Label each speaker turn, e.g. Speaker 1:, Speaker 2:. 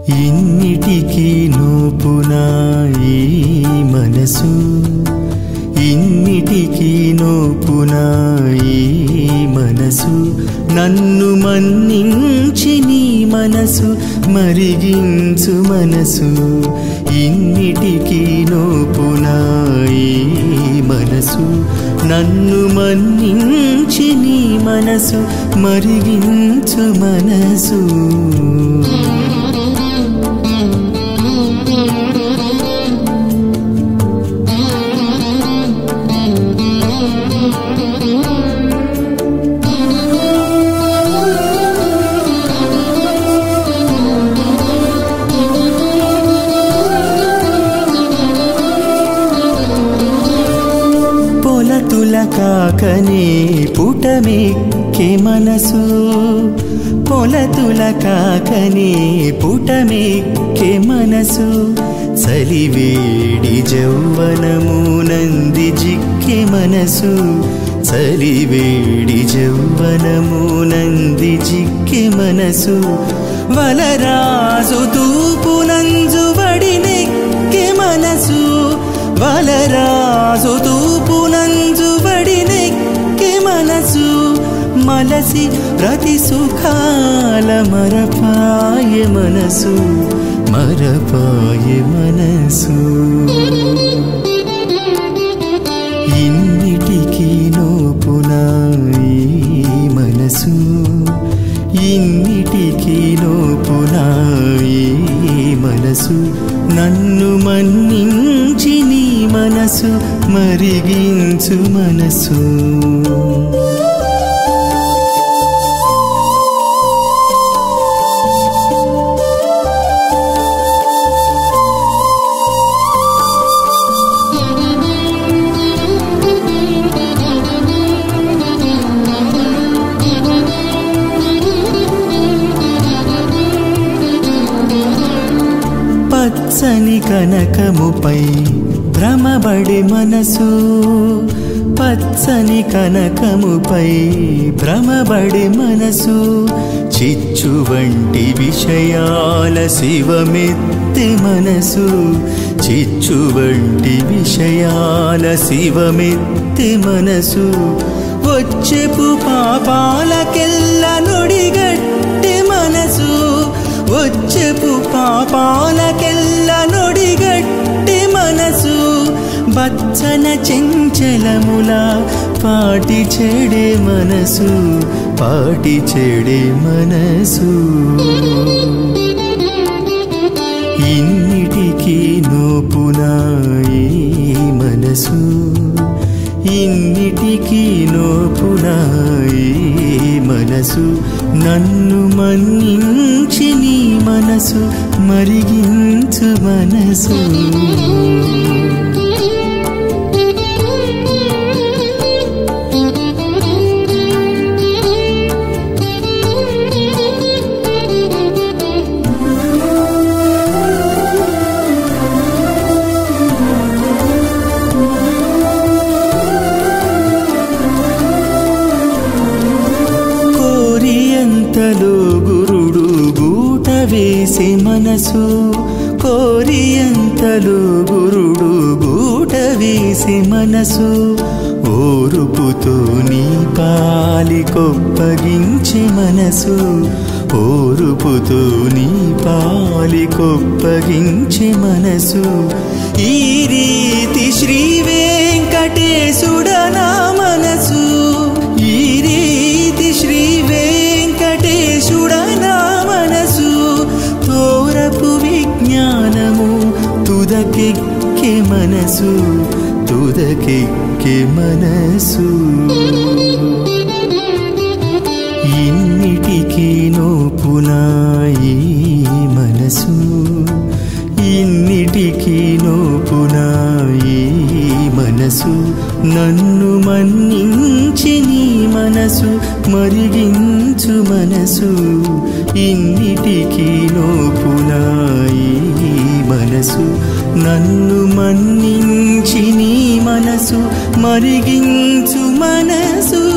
Speaker 1: ఇన్నిటికీ నోపునా ఈ మనసు ఇన్నిటికీ నోపునా ఈ మనసు నన్ను మన్నించి నీ మనసు మరిగించు మనసు ఇన్నిటికీ నోపునా ఈ మనసు నన్ను మన్నించి నీ మనసు మరిగించు మనసు పొలతుల కాకనే పుటమెక్కే మనసు పొలతుల కాకనే పుటమెక్కే మనసు చలివేడి జౌవనము నంది జిక్కే మనసు చలివేడి జౌవనము నంది జిక్కే మనసు వలరాజు తూపునంజు వడినెక్కే మనసు వలరాజు తూపునంజు వడినెక్కే మనసు మలసి ప్రతి సుఖాల మరపాయ మనసు మరపాయ మనసు ఇన్నిటికీ నోపునా ఈ మనసు ఇన్నిటికీ నోపునా ఈ మనసు నన్ను మన్నించి నీ మనసు మరిగించు మనసు పచ్చని కనకముపై భ్రమబడి మనసు పచ్చని కనకముపై భ్రమబడి మనసు చిచ్చు వంటి విషయాల శివమెత్తి మనసు చిచ్చు వంటి విషయాల శివమెత్తి మనసు వచ్చెపు పాపాలకెల్ల నొడిగట్టి మనసు వచ్చెపు పాపాలకెల్ల నొడిగట్టి మనసు బచ్చన చెంచలముల పాటి చెడే మనసు పాటి చెడే మనసు ఇన్నిటికీ నోపునా ఈ మనసు ఇన్నిటికీ నోపునా ఈ మనసు నన్ను మన్నించి నీ మనసు మరిగించు మనసు కోరి ఎంతలో గురుడు గూట వేసే మనసు కోరి ఎంతలో గురుడు గూట వేసే మనసు ఓరుపుతో నీ పాలి కొప్పగించి మనసు ఓరుపుతో నీ పాలి కొప్పగించి మనసు ఈ రీతి శ్రీ వెంకటేశుడనా మనసు ఈ రీతి శ్రీ వెంకటేశుడనా మనసు తోరపు విజ్ఞానము తుదకెక్కే మనసు తుదకెక్కే మనసు ఇన్నిటికీ నోపునా ఈ మనసు ఇన్నిటికీ నోపునా ఈ మనసు నన్ను మన్నించి నీ మనసు మరిగించు మనసు ఇన్నిటికీ నోపునా ఈ మనసు నన్ను మన్నించి నీ మనసు మరిగించు మనసు